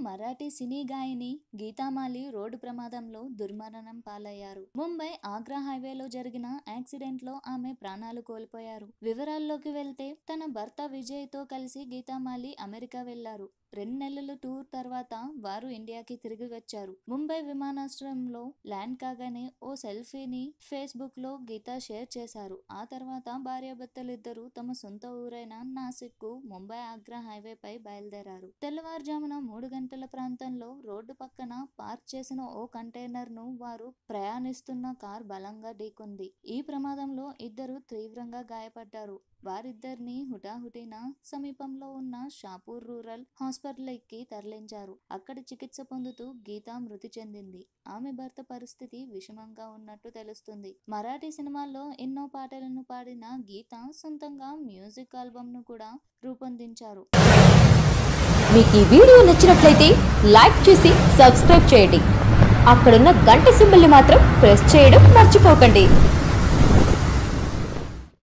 మరాఠీ సినీ గాయని గీతామాలి రోడ్డు ప్రమాదంలో దుర్మరణం పాలయ్యారు ముంబై ఆగ్రా హైవేలో జరిగిన యాక్సిడెంట్ లో ఆమె ప్రాణాలు కోల్పోయారు వివరాల్లోకి వెళ్తే తన భర్త విజయ్ తో కలిసి గీతామాలి అమెరికా వెళ్లారు రెండు నెలల టూర్ తర్వాత వారు ఇండియాకి తిరిగి వచ్చారు ముంబై విమానాశ్రయంలో ల్యాండ్ కాగానే ఓ సెల్ఫీని ఫేస్బుక్ లో గీత షేర్ చేశారు ఆ తర్వాత భార్యాభర్తలిద్దరూ తమ సొంత ఊరైన నాసిక్ కు ముంబై ఆగ్రా హైవే పై బయలుదేరారు తెల్లవారుజామున మూడు గంటల ప్రాంతంలో రోడ్డు పక్కన పార్క్ చేసిన ఓ కంటైనర్ ను వారు ప్రయాణిస్తున్న కార్ బలంగా ఢీకొంది ఈ ప్రమాదంలో ఇద్దరు తీవ్రంగా గాయపడ్డారు వారిద్దరిని హుటాహుటిన సమీపంలో ఉన్న షాపూర్ రూరల్ హాస్పిటల్కి తరలించారు అక్కడ చికిత్స పొందుతూ గీత మృతి చెందింది ఆమె భర్త పరిస్థితి విషమంగా ఉన్నట్టు తెలుస్తుంది మరాఠీ సినిమాల్లో ఎన్నో పాటలను పాడిన గీత సొంతంగా మ్యూజిక్ ఆల్బమ్ ను కూడా రూపొందించారు మీకు ఈ వీడియో నచ్చినట్లయితే లైక్ చేసి సబ్స్క్రైబ్ చేయండి అక్కడున్న గంట సింబల్ని మాత్రం ప్రెస్ చేయడం మర్చిపోకండి